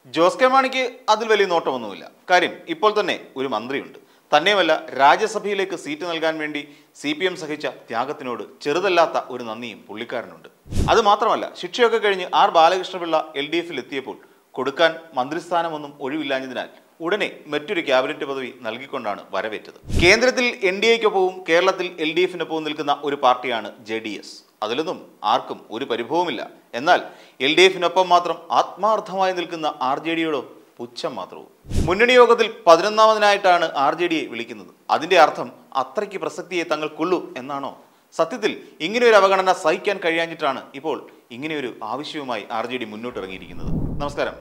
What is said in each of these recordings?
Jose K മാണിക്ക് അതിൽ വലിയ നോട്ടമൊന്നുമില്ല കാര്യം ഇപ്പോൾ തന്നെ ഒരു മന്ത്രിയുണ്ട് തന്നെയുമല്ല രാജ്യസഭയിലേക്ക് സീറ്റ് നൽകാൻ വേണ്ടി സി പി എം സഹിച്ച ത്യാഗത്തിനോട് ചെറുതല്ലാത്ത ഒരു നന്ദിയും പുള്ളിക്കാരനുണ്ട് അത് മാത്രമല്ല ശിക്ഷയൊക്കെ കഴിഞ്ഞ് ആർ ബാലകൃഷ്ണപിള്ള എൽ ഡി എഫിൽ എത്തിയപ്പോൾ കൊടുക്കാൻ മന്ത്രിസ്ഥാനമൊന്നും ഒഴിവില്ലാഞ്ഞതിനാൽ ഉടനെ മറ്റൊരു ക്യാബിനറ്റ് പദവി നൽകിക്കൊണ്ടാണ് വരവേറ്റത് കേന്ദ്രത്തിൽ എൻ ഡി എക്കൊപ്പവും കേരളത്തിൽ എൽ ഡി എഫിനൊപ്പവും നിൽക്കുന്ന ഒരു പാർട്ടിയാണ് ജെ ഡി എസ് അതിലൊന്നും ആർക്കും ഒരു പരിഭവമില്ല എന്നാൽ എൽ ഡി എഫിനൊപ്പം മാത്രം ആത്മാർത്ഥമായി നിൽക്കുന്ന ആർ ജെ ഡിയോടോ പുച്ഛം മാത്രവും മുന്നണി യോഗത്തിൽ പതിനൊന്നാമതിനായിട്ടാണ് ആർ ജെ ഡിയെ വിളിക്കുന്നത് അതിന്റെ അർത്ഥം അത്രയ്ക്ക് പ്രസക്തിയെ തങ്ങൾക്കുള്ളൂ എന്നാണോ സത്യത്തിൽ ഇങ്ങനെ ഒരു അവഗണന സഹിക്കാൻ കഴിയാഞ്ഞിട്ടാണ് ഇപ്പോൾ ഇങ്ങനെയൊരു ആവശ്യവുമായി ആർ ജെ ഡി മുന്നോട്ടിറങ്ങിയിരിക്കുന്നത് നമസ്കാരം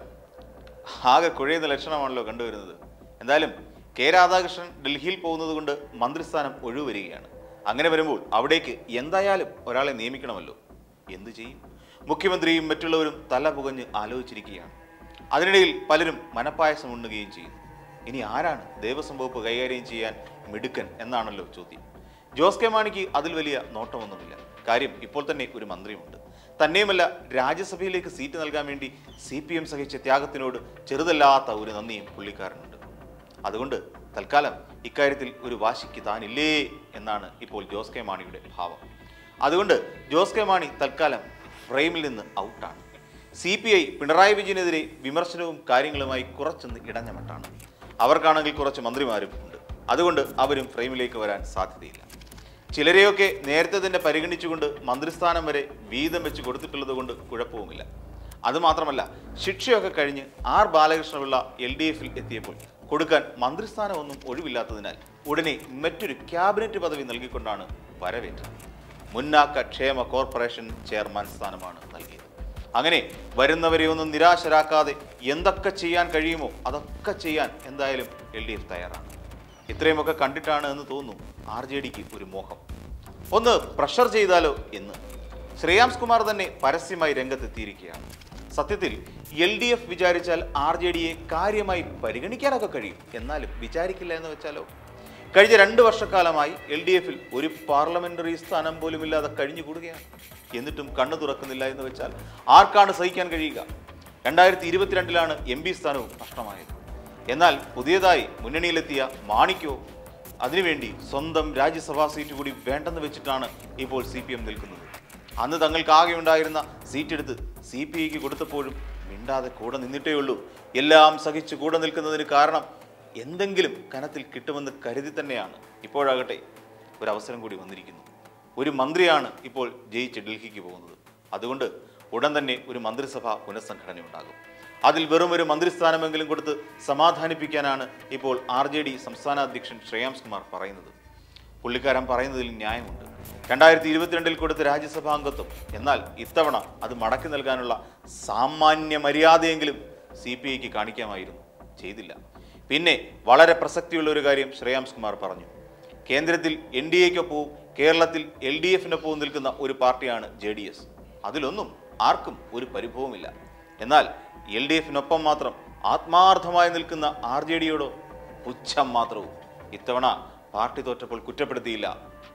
ആകെ കുഴയുന്ന ലക്ഷണമാണല്ലോ കണ്ടുവരുന്നത് എന്തായാലും കെ രാധാകൃഷ്ണൻ ഡൽഹിയിൽ പോകുന്നത് കൊണ്ട് മന്ത്രിസ്ഥാനം ഒഴിവരികയാണ് അങ്ങനെ വരുമ്പോൾ അവിടേക്ക് എന്തായാലും ഒരാളെ നിയമിക്കണമല്ലോ എന്തു ചെയ്യും മുഖ്യമന്ത്രിയും മറ്റുള്ളവരും തല പുകഞ്ഞ് ആലോചിച്ചിരിക്കുകയാണ് അതിനിടയിൽ പലരും മനപ്പായസം ഉണ്ണുകയും ചെയ്യുന്നു ഇനി ആരാണ് ദേവസ്വം വകുപ്പ് കൈകാര്യം ചെയ്യാൻ മിടുക്കൻ എന്നാണല്ലോ ചോദ്യം ജോസ് കെ മാണിക്ക് അതിൽ വലിയ നോട്ടമൊന്നുമില്ല കാര്യം ഇപ്പോൾ തന്നെ ഒരു മന്ത്രിയുമുണ്ട് തന്നെയുമല്ല രാജ്യസഭയിലേക്ക് സീറ്റ് നൽകാൻ വേണ്ടി സി പി എം സഹിച്ച ത്യാഗത്തിനോട് ചെറുതല്ലാത്ത ഒരു നന്ദിയും പുള്ളിക്കാരനുണ്ട് അതുകൊണ്ട് തൽക്കാലം ഇക്കാര്യത്തിൽ ഒരു വാശിക്ക് താനില്ലേ എന്നാണ് ഇപ്പോൾ ജോസ് കെ മാണിയുടെ ഭാവം അതുകൊണ്ട് ജോസ് കെ മാണി തൽക്കാലം ഫ്രെയിമിൽ നിന്ന് ഔട്ടാണ് സി പി ഐ പിണറായി വിജയനെതിരെ വിമർശനവും കാര്യങ്ങളുമായി കുറച്ചൊന്ന് ഇടഞ്ഞ മട്ടാണ് അവർക്കാണെങ്കിൽ കുറച്ച് മന്ത്രിമാരും ഉണ്ട് അതുകൊണ്ട് അവരും ഫ്രെയിമിലേക്ക് വരാൻ സാധ്യതയില്ല ചിലരെയൊക്കെ നേരത്തെ തന്നെ പരിഗണിച്ചുകൊണ്ട് മന്ത്രിസ്ഥാനം വരെ വീതം വെച്ച് കൊടുത്തിട്ടുള്ളത് കൊണ്ട് കുഴപ്പവുമില്ല അതുമാത്രമല്ല ശിക്ഷയൊക്കെ കഴിഞ്ഞ് ആർ ബാലകൃഷ്ണപിള്ള എൽ ഡി എഫിൽ എത്തിയപ്പോൾ കൊടുക്കാൻ മന്ത്രിസ്ഥാനമൊന്നും ഒഴിവില്ലാത്തതിനാൽ ഉടനെ മറ്റൊരു ക്യാബിനറ്റ് പദവി നൽകിക്കൊണ്ടാണ് വരവേറ്റത് മുന്നാക്ക ക്ഷേമ കോർപ്പറേഷൻ ചെയർമാൻ സ്ഥാനമാണ് നൽകിയത് അങ്ങനെ വരുന്നവരെ ഒന്നും നിരാശരാക്കാതെ എന്തൊക്കെ ചെയ്യാൻ കഴിയുമോ അതൊക്കെ ചെയ്യാൻ എന്തായാലും എൽ ഡി എഫ് തയ്യാറാണ് ഇത്രയുമൊക്കെ കണ്ടിട്ടാണ് എന്ന് തോന്നുന്നു ആർ ജെ ഡിക്ക് ഒരു മോഹം ഒന്ന് പ്രഷർ ചെയ്താലോ എന്ന് ശ്രേയാംസ് കുമാർ തന്നെ പരസ്യമായി രംഗത്തെത്തിയിരിക്കുകയാണ് സത്യത്തിൽ എൽ ഡി എഫ് വിചാരിച്ചാൽ ആർ ജെ ഡിയെ കാര്യമായി പരിഗണിക്കാനൊക്കെ കഴിയും എന്നാലും വിചാരിക്കില്ല എന്ന് വെച്ചാലോ കഴിഞ്ഞ രണ്ട് വർഷക്കാലമായി എൽ ഡി എഫിൽ ഒരു പാർലമെന്ററി സ്ഥാനം പോലും ഇല്ലാതെ കഴിഞ്ഞുകൂടുകയാണ് എന്നിട്ടും കണ്ണു തുറക്കുന്നില്ല എന്ന് വെച്ചാൽ ആർക്കാണ് സഹിക്കാൻ കഴിയുക രണ്ടായിരത്തി ഇരുപത്തിരണ്ടിലാണ് എം പി സ്ഥാനവും നഷ്ടമായത് എന്നാൽ പുതിയതായി മുന്നണിയിലെത്തിയ മാണിക്കോ അതിനുവേണ്ടി സ്വന്തം രാജ്യസഭാ സീറ്റ് കൂടി വേണ്ടെന്ന് വെച്ചിട്ടാണ് ഇപ്പോൾ സി പി എം നിൽക്കുന്നത് അന്ന് തങ്ങൾക്ക് ആകെ ഉണ്ടായിരുന്ന സീറ്റ് എടുത്ത് സി പി ഐക്ക് കൊടുത്തപ്പോഴും മിണ്ടാതെ കൂടെ നിന്നിട്ടേ ഉള്ളൂ എല്ലാം സഹിച്ച് കൂടെ നിൽക്കുന്നതിന് കാരണം എന്തെങ്കിലും കനത്തിൽ കിട്ടുമെന്ന് കരുതി തന്നെയാണ് ഇപ്പോഴാകട്ടെ ഒരു അവസരം കൂടി വന്നിരിക്കുന്നു ഒരു മന്ത്രിയാണ് ഇപ്പോൾ ജയിച്ച് ഡൽഹിക്ക് പോകുന്നത് അതുകൊണ്ട് ഉടൻ തന്നെ ഒരു മന്ത്രിസഭ പുനഃസംഘടന ഉണ്ടാകും അതിൽ വെറും ഒരു മന്ത്രിസ്ഥാനമെങ്കിലും കൊടുത്ത് സമാധാനിപ്പിക്കാനാണ് ഇപ്പോൾ ആർ ജെ ഡി സംസ്ഥാന അധ്യക്ഷൻ ശ്രേയാംസ് കുമാർ പറയുന്നത് പുള്ളിക്കാരൻ പറയുന്നതിൽ ന്യായമുണ്ട് രണ്ടായിരത്തി ഇരുപത്തിരണ്ടിൽ കൊടുത്ത രാജ്യസഭാ അംഗത്വം എന്നാൽ ഇത്തവണ അത് മടക്കി നൽകാനുള്ള സാമാന്യ മര്യാദയെങ്കിലും സി പി ഐക്ക് കാണിക്കാമായിരുന്നു ചെയ്തില്ല പിന്നെ വളരെ പ്രസക്തിയുള്ള ഒരു കാര്യം ശ്രേയാംസ് കുമാർ പറഞ്ഞു കേന്ദ്രത്തിൽ എൻ ഡി എക്കൊപ്പവും കേരളത്തിൽ എൽ ഡി എഫിനൊപ്പവും നിൽക്കുന്ന ഒരു പാർട്ടിയാണ് ജെ ഡി എസ് അതിലൊന്നും ആർക്കും ഒരു പരിഭവമില്ല എന്നാൽ എൽ ഡി എഫിനൊപ്പം മാത്രം ആത്മാർത്ഥമായി നിൽക്കുന്ന ആർ ജെ ഡിയോടോ പുച്ഛം മാത്രവും ഇത്തവണ പാർട്ടി തോറ്റപ്പോൾ കുറ്റപ്പെടുത്തിയില്ല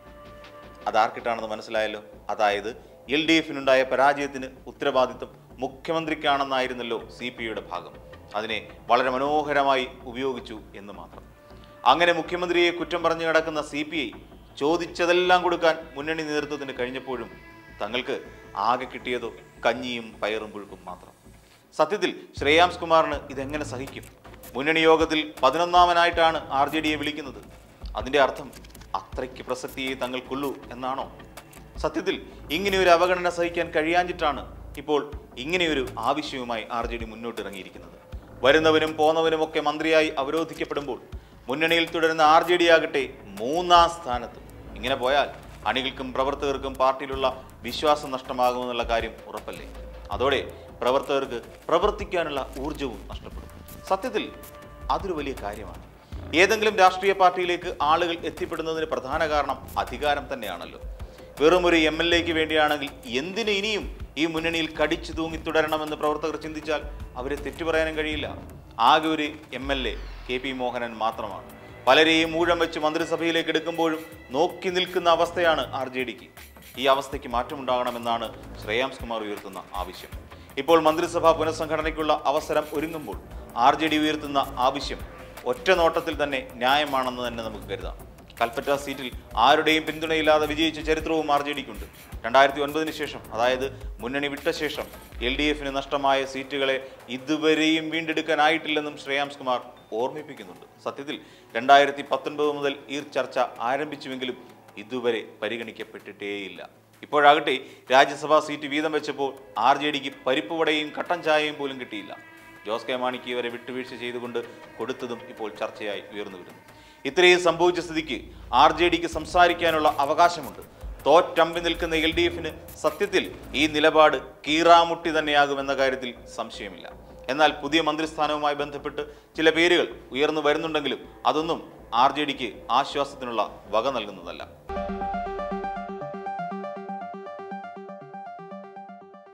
അതാർക്കിട്ടാണെന്ന് മനസ്സിലായല്ലോ അതായത് എൽ ഡി എഫിനുണ്ടായ പരാജയത്തിന് ഉത്തരവാദിത്വം മുഖ്യമന്ത്രിക്കാണെന്നായിരുന്നല്ലോ സി പി ഐയുടെ ഭാഗം അതിനെ വളരെ മനോഹരമായി ഉപയോഗിച്ചു എന്ന് മാത്രം അങ്ങനെ മുഖ്യമന്ത്രിയെ കുറ്റം പറഞ്ഞു കിടക്കുന്ന സി പി ഐ ചോദിച്ചതെല്ലാം കൊടുക്കാൻ മുന്നണി നേതൃത്വത്തിന് കഴിഞ്ഞപ്പോഴും തങ്ങൾക്ക് ആകെ കിട്ടിയതോ കഞ്ഞിയും പയറും പുഴുക്കും മാത്രം സത്യത്തിൽ ശ്രേയാംസ് കുമാറിന് ഇതെങ്ങനെ സഹിക്കും മുന്നണി യോഗത്തിൽ പതിനൊന്നാമനായിട്ടാണ് ആർ ജെ ഡിയെ വിളിക്കുന്നത് അതിന്റെ അർത്ഥം അത്രയ്ക്ക് പ്രസക്തിയെ തങ്ങൾക്കുള്ളൂ എന്നാണോ സത്യത്തിൽ ഇങ്ങനെ ഒരു അവഗണന സഹിക്കാൻ കഴിയാഞ്ഞിട്ടാണ് ഇപ്പോൾ ഇങ്ങനെയൊരു ആവശ്യവുമായി ആർ ജെ ഡി മുന്നോട്ടിറങ്ങിയിരിക്കുന്നത് വരുന്നവനും പോന്നവനും ഒക്കെ മന്ത്രിയായി അവരോധിക്കപ്പെടുമ്പോൾ മുന്നണിയിൽ തുടരുന്ന ആർ ജെ ഡി ആകട്ടെ മൂന്നാം സ്ഥാനത്ത് ഇങ്ങനെ പോയാൽ അണികൾക്കും പ്രവർത്തകർക്കും പാർട്ടിയിലുള്ള വിശ്വാസം നഷ്ടമാകുമെന്നുള്ള കാര്യം ഉറപ്പല്ലേ അതോടെ പ്രവർത്തകർക്ക് പ്രവർത്തിക്കാനുള്ള ഊർജവും നഷ്ടപ്പെടും സത്യത്തിൽ അതൊരു വലിയ കാര്യമാണ് ഏതെങ്കിലും രാഷ്ട്രീയ പാർട്ടിയിലേക്ക് ആളുകൾ എത്തിപ്പെടുന്നതിന് പ്രധാന കാരണം അധികാരം തന്നെയാണല്ലോ വെറും ഒരു എം എൽ എക്ക് വേണ്ടിയാണെങ്കിൽ എന്തിന് ഇനിയും ഈ മുന്നണിയിൽ കടിച്ചു തൂങ്ങി തുടരണമെന്ന് പ്രവർത്തകർ ചിന്തിച്ചാൽ അവരെ തെറ്റു പറയാനും കഴിയില്ല ആകെ ഒരു M L A K P Mohanan മാത്രമാണ് പലരെയും ഊഴം വെച്ച് മന്ത്രിസഭയിലേക്ക് എടുക്കുമ്പോഴും നോക്കി നിൽക്കുന്ന അവസ്ഥയാണ് ആർ ജെ ഡിക്ക് ഈ അവസ്ഥയ്ക്ക് മാറ്റമുണ്ടാകണമെന്നാണ് ശ്രേയാംസ് കുമാർ ഉയർത്തുന്ന ആവശ്യം ഇപ്പോൾ മന്ത്രിസഭാ പുനഃസംഘടനയ്ക്കുള്ള അവസരം ഒരുങ്ങുമ്പോൾ ആർ ജെ ഡി ഉയർത്തുന്ന ആവശ്യം ഒറ്റ നോട്ടത്തിൽ തന്നെ ന്യായമാണെന്ന് തന്നെ നമുക്ക് കരുതാം കൽപ്പറ്റ സീറ്റിൽ ആരുടെയും പിന്തുണയില്ലാതെ വിജയിച്ച ചരിത്രവും ആർ ജെ ഡിക്കുണ്ട് രണ്ടായിരത്തി ഒൻപതിന് ശേഷം അതായത് മുന്നണി വിട്ട ശേഷം എൽ ഡി എഫിന് നഷ്ടമായ സീറ്റുകളെ ഇതുവരെയും വീണ്ടെടുക്കാനായിട്ടില്ലെന്നും ശ്രേയാംസ് കുമാർ ഓർമ്മിപ്പിക്കുന്നുണ്ട് സത്യത്തിൽ രണ്ടായിരത്തി പത്തൊൻപത് മുതൽ ഈ ചർച്ച ആരംഭിച്ചുവെങ്കിലും ഇതുവരെ പരിഗണിക്കപ്പെട്ടിട്ടേയില്ല ഇപ്പോഴാകട്ടെ രാജ്യസഭാ സീറ്റ് വീതം വെച്ചപ്പോൾ ആർ ജെ ഡിക്ക് പരിപ്പുവടയും കട്ടൻ ചായയും പോലും കിട്ടിയില്ല ജോസ് കെ മാണിക്ക് ഇവരെ വിട്ടുവീഴ്ച ചെയ്തുകൊണ്ട് കൊടുത്തതും ഇപ്പോൾ ചർച്ചയായി ഉയർന്നു വരുന്നു ഇത്രയും സംഭവിച്ച സ്ഥിതിക്ക് ആർ ജെ ഡിക്ക് സംസാരിക്കാനുള്ള അവകാശമുണ്ട് തോറ്റമ്പി നിൽക്കുന്ന എൽ ഡി എഫിന് സത്യത്തിൽ ഈ നിലപാട് കീറാമുട്ടി തന്നെയാകുമെന്ന കാര്യത്തിൽ സംശയമില്ല എന്നാൽ പുതിയ മന്ത്രിസ്ഥാനവുമായി ബന്ധപ്പെട്ട് ചില പേരുകൾ ഉയർന്നു വരുന്നുണ്ടെങ്കിലും അതൊന്നും ആർ ജെ ഡിക്ക് ആശ്വാസത്തിനുള്ള വക നൽകുന്നതല്ല